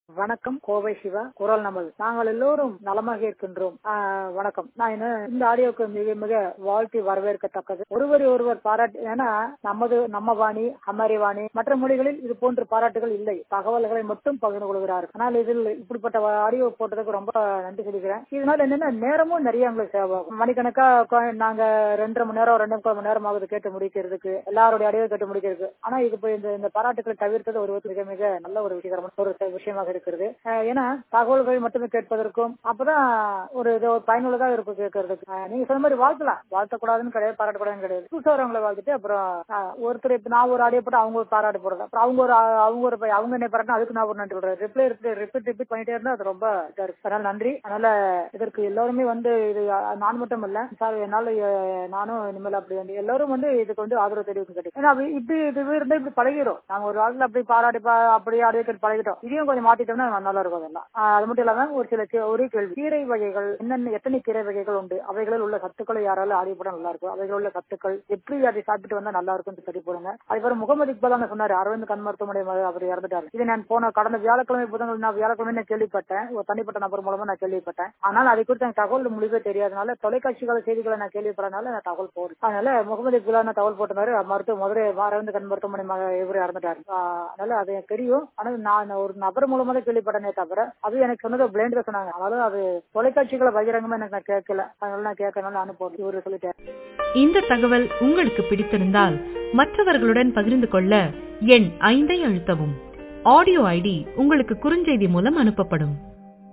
வணக்கம் கோவை சிவா குரல் நமது நாங்கள் எல்லோரும் நலமாக இருக்கின்றோம் ஆஹ் வணக்கம் நான் என்ன இந்த ஆடியோக்கு மிக மிக வாழ்த்தி வரவேற்கத்தக்கது ஒருவரை ஒருவர் பாராட்டு ஏன்னா நமது நம்ம வாணி அமரி வாணி மற்ற மொழிகளில் இது போன்ற பாராட்டுகள் இல்லை தகவல்களை மட்டும் பகிர்ந்து கொள்கிறார்கள் ஆனால் இதில் இப்படிப்பட்ட ஆடியோ போட்டதுக்கு ரொம்ப நன்றி சொல்லிக்கிறேன் இதனால என்னன்னா நேரமும் நிறைய எங்களுக்கு சேவாகும் மணிக்கணக்கா உட்கா- நாங்க ரெண்டரை மணி நேரம் ரெண்டு முக்கால் மணி நேரம் ஆகுது கேட்டு முடிக்கிறதுக்கு எல்லாருடைய ஆடியோ கேட்டு முடிக்கிறதுக்கு ஆனா இது இப்ப இந்த இந்த பாராட்டுகளை தவிர்த்தது ஒரு மிக மிக நல்ல ஒரு விஷயகரமான ஒரு விஷயமாக இருக்கிறது அஹ் ஏன்னா தகவல்கள் மட்டுமே கேட்பதற்கும் அப்பதான் ஒரு இது ஒரு பயனுள்ளதா இருக்கும் கேட்கறதுக்கு அஹ் நீங்க சொன்ன மாதிரி வாழ்த்தலாம் வாழ்த்தக்கூடாதுன்னு கிடையாது பாராட்டக்கூடாதுன்னு கிடையாது புதுசா வரவங்களை வாழ்த்துட்டு அப்புறம் அஹ் ஒருத்தர் இப்ப நான் ஒரு ஆடியோ போட்டு அவங்க ஒரு பாராட்டு போடுறது அப்புறம் அவங்க ஒரு அவங்க ஒரு ப- அவங்க என்ன பாராட்டினா அதுக்கு நான் ஒரு நன்றி சொல்றேன் ரிப்ளை ரிப்பீட் ரிப்பீட் பண்ணிட்டே இருந்தா அது ரொம்ப இதா இருக்கு அதனால நன்றி அதனால இதற்கு எல்லாருமே வந்து இது அஹ், நான் மட்டும் இல்ல சார் என்னால அஹ், நானும் இனிமேல் அப்படி வந்து எல்லாரும் வந்து இதுக்கு வந்து ஆதரவு தெரிவிக்கும் கிடைக்கும் ஏன்னா அப்படி இப்படி இது இருந்தா இப்படி பழகிடும் நாங்க ஒரு காலத்துல அப்படி பாராட்டி பா- அப்படி ஆடியோ கேட்டு பழகிட்டோம் இதையும் கொஞ்சம் மாத்திட்டோம்னா நல்லா இருக்கும் அதெல்லாம் ஆஹ் அது மட்டும் இல்லாம ஒரு சில கே- ஒரு கேள்வி கீரை வகைகள் என்னென்ன எத்தனை கீரை வகைகள் உண்டு அவைகளில் உள்ள சத்துக்களை யாராலும் ஆடியோ போட நல்லா இருக்கும் அவைகளில் உள்ள சத்துக்கள் எப்படி அதை சாப்பிட்டு வந்தா நல்லா இருக்கும்னு சொல்லி போடுங்க அதுக்கப்புறம் முகமது இக்பால் தான் சொன்னாரு அரவிந்த் கண் மருத்துவமனை ம- அவர் இறந்துட்டாரு இது நான் போன கடந்த வியாழக்கிழமை புதன்கிழமை நான் வியாழக்கிழமை நான் கேள்விப்பட்டேன் ஒரு தனிப்பட்ட நபர் மூலமா நான் கேள்விப்பட்டேன் ஆனால் அதை குறித்து எனக்கு தகவல் முடிவே தெரியாதனால தொலைக்காட்சிகள செய்திகளை நான் கேள்விப்படனால நான் தகவல் போடுறேன் அதனால முகமது இக்பால் நான் தகவல் போட்டிருந்தாரு மருத்துவ மதுரை அரவிந்த் கண் மருத்துவமனை மக- இவர் இறந்துட்டாரு ஆஹ் அதனால அது எனக்கு தெரியும் ஆனா நான் ஒரு நபர் மூலமா தான் கேள்விப்பட்டனே தவிர அது எனக்கு சொன்னது பிளைண்ட் தான் சொன்னாங்க அதனால அது தொலைக்காட்சிகளை பகிரங்கமா எனக்கு நான் கேட்கல அதனால நான் கேட்கறதுனால நானும் போட்டு இவரு சொல்லிட்டேன் இந்த தகவல் உங்களுக்கு பிடித்திருந்தால் மற்றவர்களுடன் பகிர்ந்து கொள்ள எண் ஐந்தை அழுத்தவும் ஆடியோ ஐடி உங்களுக்கு குறுஞ்செய்தி மூலம் அனுப்பப்படும்